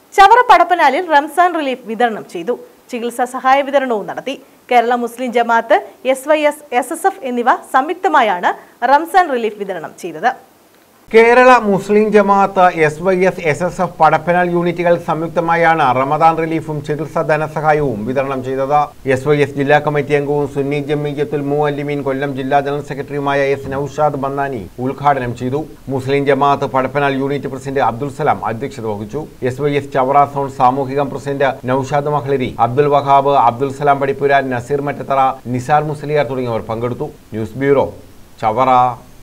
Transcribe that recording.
Chavara പടപ്പനാലിൽ Ramzan relief വിതരണം ചെയ്തു ചികിത്സാ സഹായ വിതരണവും നടത്തി Kerala Muslim Jamaath S Y S S S F എന്നിവ സംയുക്തമായാണ് റംസാൻ റിലീഫ് വിതരണം ചെയ്തത് Kerala Muslim Jamaath S Y S S S F Padappanal യൂണിറ്റുകൾ സംയുക്തമായാണ് റമദാൻ റിലീഫും ചികിത്സാ ധനസഹായവും വിതരണം ചെയ്തത് എസ് വൈ എസ് ജില്ലാ കമ്മിറ്റി അംഗവും സുന്നി ജമീയത്തുൽ മുഅല്ലിമീൻ കൊല്ലം ജില്ലാ ജനറൽ സെക്രട്ടറിയുമായ എസ് നൌഷാദ് ബന്നാനി ഉദ്ഘാടനം ചെയ്തു മുസ്ലിം ജമാഅത്ത് പടപ്പനാൽ യൂണിറ്റ് പ്രസിഡന്റ് അബ്ദുൽ സലാം അധ്യക്ഷത വഹിച്ചു S Y S Chavara zone സാമൂഹികം പ്രസിഡന്റ് നൌഷാദ് മഹ്ലരി അബ്ദുൽ വഹാബ് അബ്ദുൽ സലാം പടിപ്പുര നസീർ മറ്റത്തറ നിസാർ മുസ്ലിയാർ തുടങ്ങിയവർ പങ്കെടുത്തു ന്യൂസ് ബ്യൂറോ ചവറ